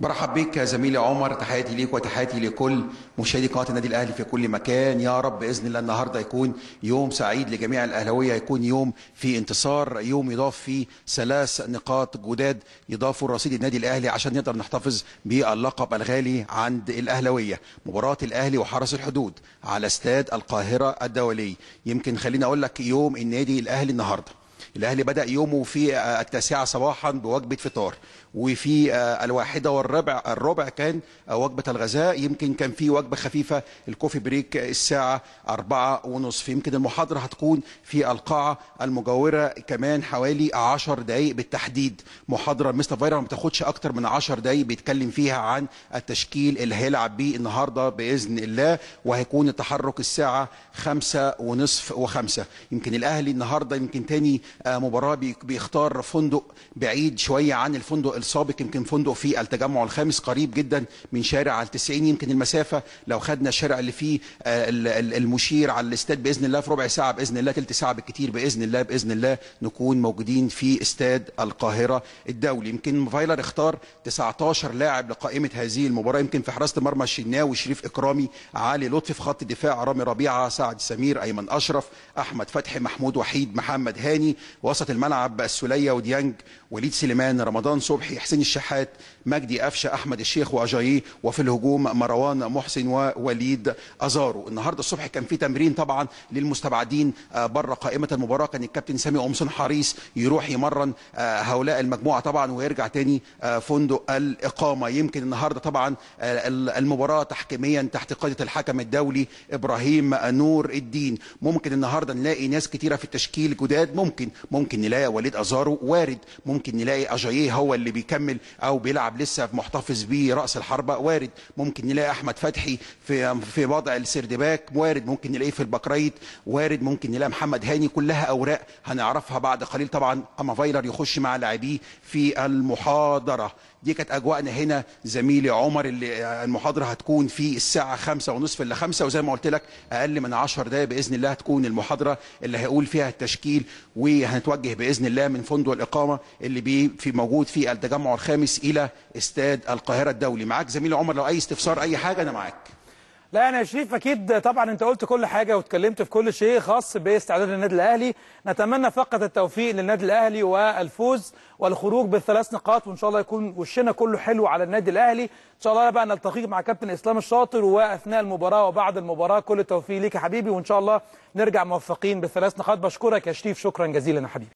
برحب بيك يا زميلي عمر تحياتي ليك وتحياتي لكل مشاهدي قناه النادي الاهلي في كل مكان يا رب باذن الله النهارده يكون يوم سعيد لجميع الاهلاويه يكون يوم في انتصار يوم يضاف فيه ثلاث نقاط جداد يضافوا رصيد النادي الاهلي عشان نقدر نحتفظ باللقب الغالي عند الاهلاويه مباراه الاهلي وحرس الحدود على استاد القاهره الدولي يمكن خليني اقول لك يوم النادي الاهلي النهارده الاهلي بدا يومه في التاسعه صباحا بوجبه فطار وفي الواحده والربع الربع كان وجبه الغذاء يمكن كان في وجبه خفيفه الكوفي بريك الساعه أربعة ونصف يمكن المحاضره هتكون في القاعه المجاوره كمان حوالي 10 دقائق بالتحديد محاضره مستر فايرا ما بتاخدش اكتر من 10 دقائق بيتكلم فيها عن التشكيل اللي هيلعب بيه النهارده باذن الله وهيكون التحرك الساعه خمسة ونصف وخمسة يمكن الاهلي النهارده يمكن تاني مباراه بيختار فندق بعيد شويه عن الفندق السابق يمكن فندق في التجمع الخامس قريب جدا من شارع التسعين يمكن المسافه لو خدنا الشارع اللي فيه المشير على الاستاد باذن الله في ربع ساعه باذن الله ثلث ساعه بالكثير باذن الله باذن الله نكون موجودين في استاد القاهره الدولي يمكن فايلر اختار 19 لاعب لقائمه هذه المباراه يمكن في حراسه المرمى الشناوي شريف اكرامي علي لطفي في خط الدفاع رامي ربيعه سعد سمير ايمن اشرف احمد فتحي محمود وحيد محمد هاني وسط الملعب السوليه وديانج وليد سليمان رمضان صبحي حسين الشحات مجدي قفشه احمد الشيخ واجاييه وفي الهجوم مروان محسن ووليد ازارو النهارده الصبح كان في تمرين طبعا للمستبعدين بره قائمه المباراه كان الكابتن سامي قمصان حريص يروح يمرن هؤلاء المجموعه طبعا ويرجع تاني فندق الاقامه يمكن النهارده طبعا المباراه تحكيميا تحت قياده الحكم الدولي ابراهيم نور الدين ممكن النهارده نلاقي ناس كتيره في التشكيل جداد ممكن ممكن نلاقي وليد ازارو وارد ممكن نلاقي اجاييه هو اللي بيكمل او بيلعب لسه محتفظ بيه راس الحربه وارد ممكن نلاقي احمد فتحي في في وضع السردباك وارد ممكن نلاقيه في البكريت وارد ممكن نلاقي محمد هاني كلها اوراق هنعرفها بعد قليل طبعا اما فايلر يخش مع لاعبيه في المحاضره دي كانت اجواءنا هنا زميلي عمر اللي المحاضره هتكون في الساعه خمسة ونصف الا خمسة وزي ما قلت لك اقل من 10 دقائق باذن الله هتكون المحاضره اللي هيقول فيها التشكيل وهنتوجه باذن الله من فندق الاقامه اللي بي في موجود في التجمع الخامس الى استاد القاهره الدولي معاك زميلي عمر لو اي استفسار اي حاجه انا معاك لا يعني يا شريف اكيد طبعا انت قلت كل حاجه واتكلمت في كل شيء خاص باستعداد النادي الاهلي نتمنى فقط التوفيق للنادي الاهلي والفوز والخروج بالثلاث نقاط وان شاء الله يكون وشنا كله حلو على النادي الاهلي ان شاء الله بقى نلتقي مع كابتن اسلام الشاطر واثناء المباراه وبعد المباراه كل التوفيق ليك يا حبيبي وان شاء الله نرجع موفقين بالثلاث نقاط بشكرك يا شريف شكرا جزيلا يا حبيبي